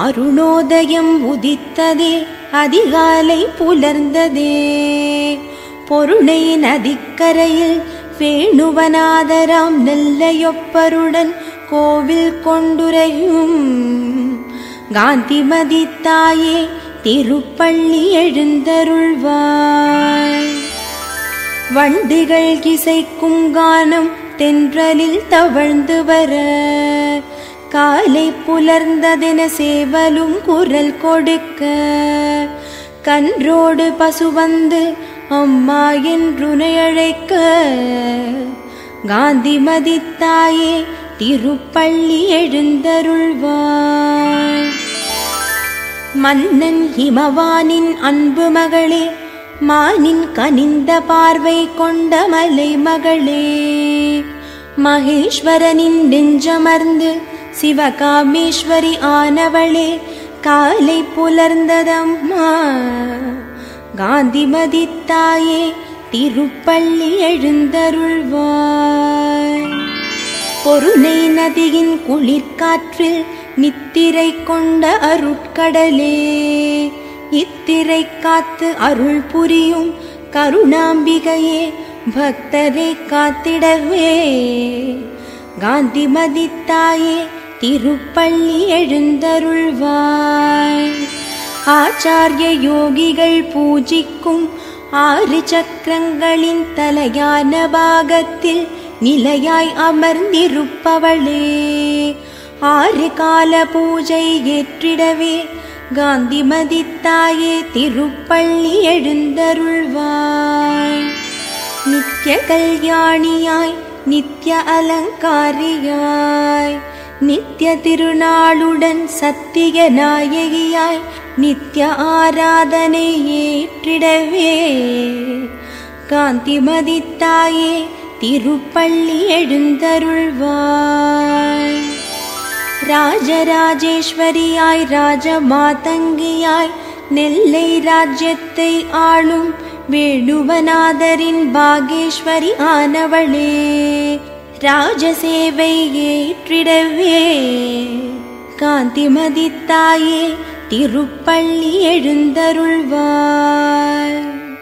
அருணோதயம் உதித்ததே அதிகாலை புலர்ந்ததே பொருணை நதிக்கரையில் வேணுவனாதராம் நெல்லையொப்பருடன் கோவில் கொண்டுரையும் காந்திமதி தாயே திருப்பள்ளி எழுந்தருள்வாய் வண்டிகள் இசைக்கும் கானம் தென்றலில் தவழ்ந்து வர காலை புலர்ந்ததென சேவலும் குரல் கொடுக்க கன்றோடு பசு வந்து அம்மா என்றுனை அழைக்க காந்திமதி தாயே திருப்பள்ளி எழுந்தருள்வாய் மன்னன் ஹிமவானின் அன்பு மகளே மானின் கனிந்த பார்வை கொண்ட மலை மகளே மகேஸ்வரனின் நெஞ்சமர்ந்து சிவகாமேஸ்வரி ஆனவளே காலை புலர்ந்ததம்மா காந்திமதி தாயே திருப்பள்ளி எழுந்தருள்வாய் பொருணை நதியின் குளிர்காற்றில் நித்திரை கொண்ட அருட்கடலே இத்திரை காத்து அருள் புரியும் கருணாம்பிகையே பக்தரை காத்திடவே காந்திமதி தாயே திருப்பள்ளி எழுந்தருள்வாய் ஆச்சாரிய யோகிகள் பூஜிக்கும் ஆறு சக்கரங்களின் தலையான பாகத்தில் நிலையாய் அமர்ந்திருப்பவளே ஆறு கால பூஜை ஏற்றிடவே காந்திமதி தாயே திருப்பள்ளி எழுந்தருள்வாய் நித்ய கல்யாணியாய் நித்ய அலங்காரியாய் நித்ய திருநாளுடன் சத்திய நாயகியாய் நித்ய ஆராதனை ஏற்றிடவே காந்திமதி தாயே திருப்பள்ளி எழுந்தருள்வாய் ராஜராஜேஸ்வரியாய் ராஜமாதங்கியாய் நெல்லை ராஜ்யத்தை ஆளும் வேணுவநாதரின் பாகேஸ்வரி ஆனவளே ராஜசேவை ஏற்றிடவே காந்திமதி தாயே திருப்பள்ளி எழுந்தருள்வாய்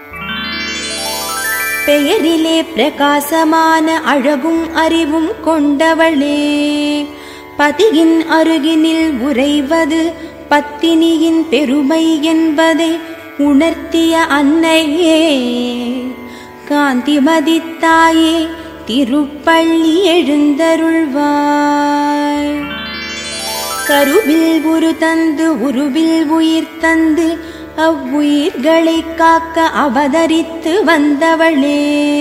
பெயரிலே பிரகாசமான அழகும் அறிவும் கொண்டவளே பதியின் அருகினில் உறைவது பத்தினியின் பெருமை என்பதை உணர்த்திய அன்னையே காந்திமதி தாயே திருப்பள்ளி எழுந்தருள்வாய் கருவில் உரு தந்து உருவில் உயிர் தந்து அவ்வுயிர்களை காக்க அவதரித்து வந்தவளே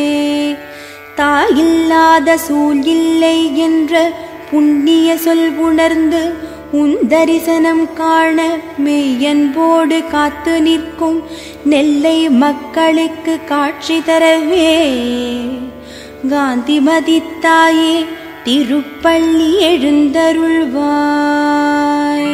தாயில்லாத சூழ் இல்லை என்ற புண்ணிய சொல் உணர்ந்து உன் தரிசனம் காண மெய்யன்போடு காத்து நிற்கும் நெல்லை மக்களுக்கு காட்சி தரவே காந்திமதி தாயே திருப்பள்ளி எழுந்தருள்வாய்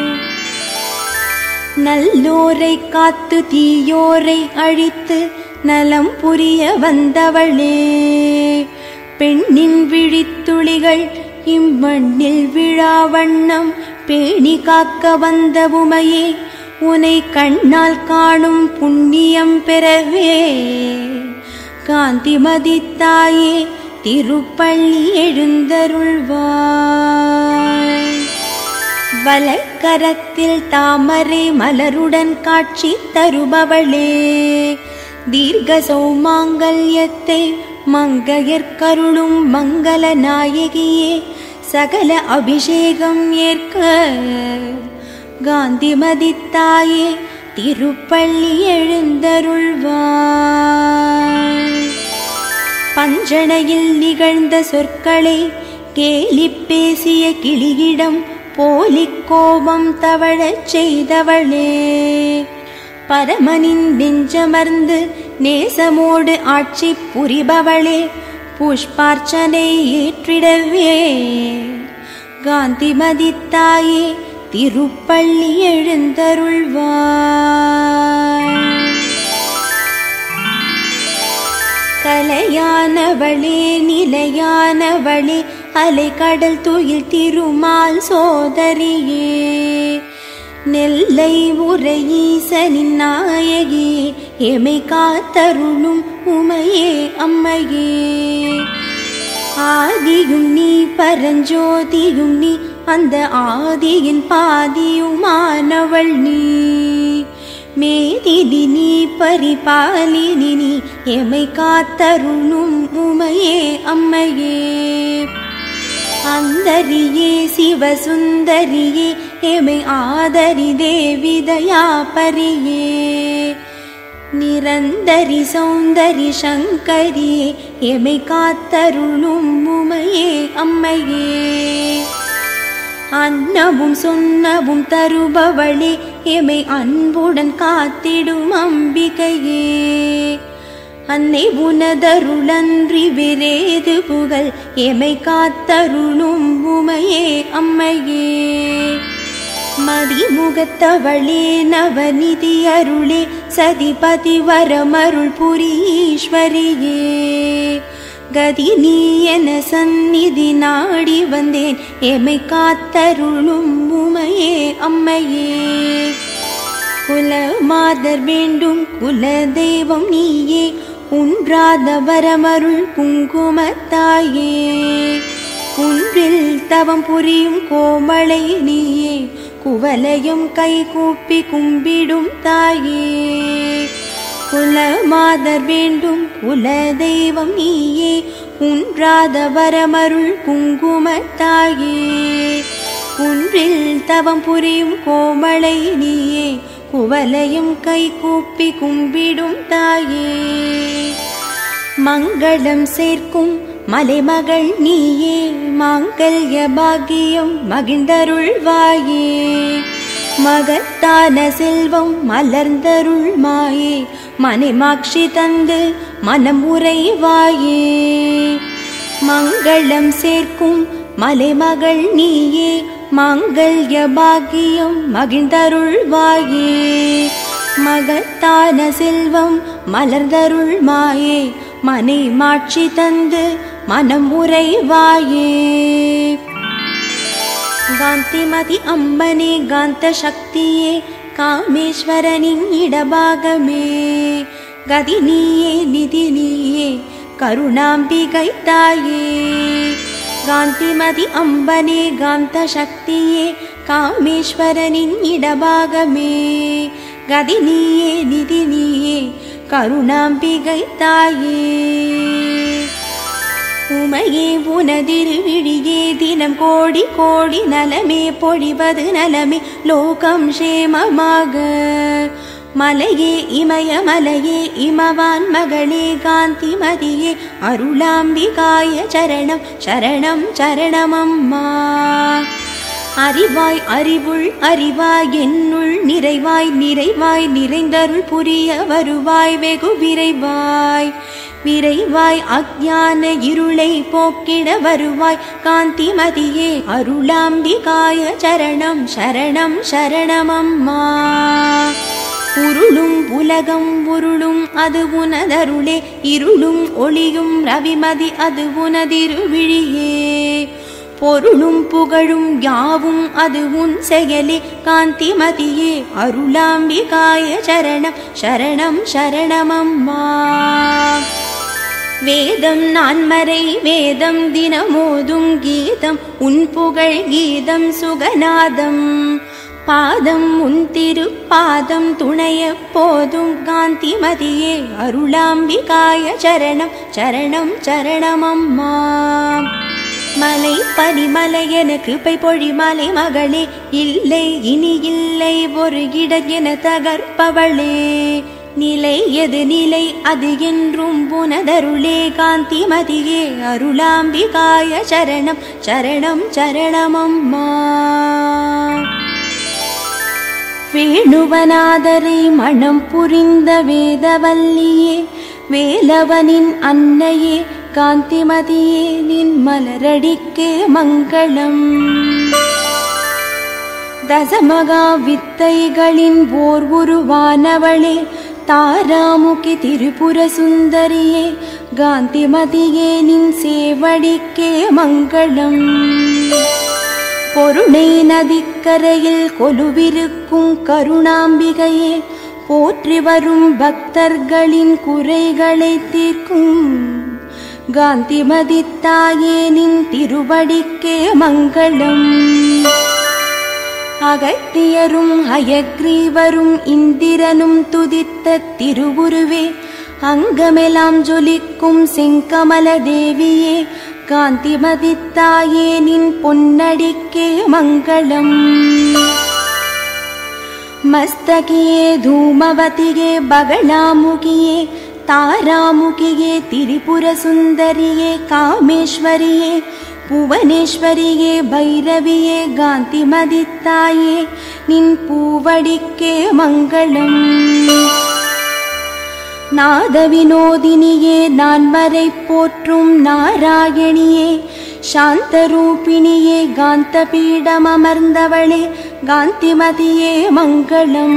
நல்லோரை காத்து தீயோரை அழித்து நலம் புரிய வந்தவளே பெண்ணின் விழித்துளிகள் இம்மண்ணில் விழா வண்ணம் பேணி காக்க வந்த உமையே உனை கண்ணால் காணும் புண்ணியம் பெறவே காந்திமதி தாயே திருப்பள்ளி எழுந்தருள்வாய் வலக்கரத்தில் தாமரை மலருடன் காட்சி தருபவளே தீர்க்க சௌமாங்கல்யத்தை மங்கையர்கருளும் மங்கள நாயகியே சகல அபிஷேகம் ஏற்க காந்திமதி தாயே திருப்பள்ளி எழுந்தருள்வாய் பஞ்சணையில் நிகழ்ந்த சொற்களை கேலி பேசிய கிளியிடம் போலி கோபம் தவழச் செய்தவளே பரமனின் நெஞ்சமர்ந்து நேசமோடு ஆட்சி புரிபவளே புஷ்பார்ச்சனை ஏற்றிடவே காந்திமதி தாயே திருப்பள்ளி எழுந்தருள்வாய் கலையானவளே நிலையானவளே அலை கடல் துயில் திருமால் சோதரியே நெல்லை உரை ஈசனின் நாயகியே எமை காத்தருளும் உமையே அம்மையே ஆதியும் நீ பரஞ்சோதியும் நீ அந்த ஆதியின் பாதியுமானவள் நீ மேதினி நீ பரிபாலினி நீ எமை காத்தருளும் உமையே அம்மையே அந்தரியே சிவசுந்தரியே எமை ஆதரி தேவிதயா பரியே நிரந்தரி சௌந்தரி சங்கரியே எமை காத்தருளும் உமையே அம்மையே அன்னவும் சொன்னவும் தருபவளே எமை அன்புடன் காத்திடும் அம்பிகையே அன்னை உனதருளன்றி விரேது புகழ் எமை காத்தருளும் உமையே அம்மையே மதிமுகத்தவளே நவநிதி அருளே சதிபதி வரமருள் புரீஸ்வரியே கதி நீ என சந்நிதி நாடி வந்தேன் எமை காத்தருளும் உமையே அம்மையே குல மாதர் வேண்டும் குல தெய்வம் நீயே உன்றாத வரமருள் குங்குமத்தாயே குன்றில் தவம் புரியும் கோமளை நீயே குவலையும் கை கூப்பி கும்பிடும் தாயே குல மாதர் வேண்டும் குல தெய்வம் நீயே உன்றாத வரமருள் குங்குமத்தாயே குன்றில் தவம் புரியும் கோமளை நீயே குவலையும் கை கூப்பி கும்பிடும் தாயே மங்களம் சேர்க்கும் மலைமகள் நீயே மாங்கல்ய பாக்கியம் மகிழ்ந்தருள்வாயே மகத்தான செல்வம் மலர்ந்தருள் மாயே மனைமாட்சி தந்து மனம் உறைவாயே மங்களம் சேர்க்கும் மலைமகள் நீயே மாங்கல்ய பாக்கியம் மகிழ்ந்தருள்வாயே மகத்தான செல்வம் மலர்ந்தருள் மாயே மனை மாட்சி தந்து மனம் உறைவாயே காந்திமதி அம்பனே காந்த சக்தியே காமேஸ்வரனின் இடபாகமே கதி நீயே நிதி நீயே கருணாம்பிகை தாயே காந்திமதி அம்பனே காந்த சக்தியே காமேஸ்வரனின் இடபாகமே கதி நீயே நிதி நீயே கருணாம்பிகை தாயே உமையே உனதிருவிழியே தினம் கோடி கோடி நலமே பொழிவது நலமே லோகம் சேமமாக மலையே இமய மலையே இமவான் மகளே காந்திமதியே அருளாம்பிகாய சரணம் சரணம் சரணமம்மா அறிவாய் அறிவுள் அறிவாய் என்னுள் நிறைவாய் நிறைவாய் நிறைந்தருள் புரிய வருவாய் வெகு விரைவாய் விரைவாய் அஜான இருளை போக்கிட வருவாய் காந்திமதியே அருளாம்பிகாய சரணம் சரணம் சரணமம்மா உருளும் உலகம் உருளும் அது உனதருளே இருளும் ஒளியும் ரவிமதி அது உனதிருவிழியே பொருளும் புகழும் யாவும் அது உன் செயலே காந்திமதியே அருளாம்பிகாய சரணம் சரணம் சரணமம்மா வேதம் நான்மறை வேதம் தினமோதும் கீதம் உன் புகழ் கீதம் சுகநாதம் பாதம் உன் திருப்பாதம் துணைய போதும் காந்திமதியே அருளாம்பிகாய சரணம் சரணம் சரணமம்மா மலை பனிமலை என கிருப்பை பொழி மலை மகளே இல்லை இனி இல்லை ஒரு இட என தகர்ப்பவளே நிலை எது நிலை அது என்றும் புனதருளே காந்திமதியே அருளாம்பிகாய சரணம் சரணம் சரணமம்மா வேணுவனாதரை மனம் புரிந்த வேதவல்லியே வேலவனின் அன்னையே காந்திமதியே நின் மலரடிக்கே மங்களம் தசமகா வித்தைகளின் ஓர் உருவானவளே தாராமுகி திரிபுர சுந்தரியே காந்திமதியே நின் சேவடிக்கே மங்களம் பொருணை நதிக்கரையில் கொலுவிருக்கும் கருணாம்பிகையே போற்றி வரும் பக்தர்களின் குறைகளை தீர்க்கும் காந்திமதி தாயே நின் திருவடிக்கே மங்களம் அகத்தியரும் அயக்ரீவரும் இந்திரனும் துதித்த திருவுருவே அங்கமெல்லாம் ஜொலிக்கும் செங்கமல தேவியே காந்திமதி தாயே நின் பொன்னடிக்கே மங்களம் மஸ்தகியே தூமவதியே பகலாமுகியே தாராமுகியே திரிபுர சுந்தரியே காமேஸ்வரியே புவனேஸ்வரியே பைரவியே காந்திமதி தாயே நின் பூவடிக்கே மங்களம் நாத வினோதினியே நான்மறை போற்றும் நாராயணியே சாந்தரூபிணியே காந்த பீடம் அமர்ந்தவளே காந்திமதியே மங்களம்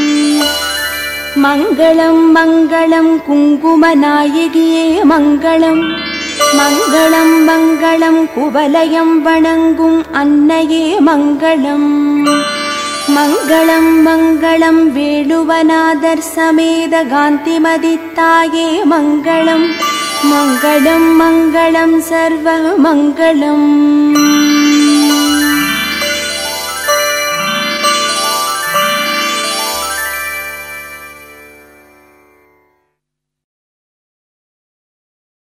மங்களம் மங்களம் குங்கும நாயகியே மங்களம் மங்களம் மங்களம் குவலயம் வணங்கும் அன்னையே மங்களம் மங்களம் மங்களம் வேணுவநாதர் சமேத காந்திமதி தாயே மங்களம் மங்களம் மங்களம் சர்வ மங்களம்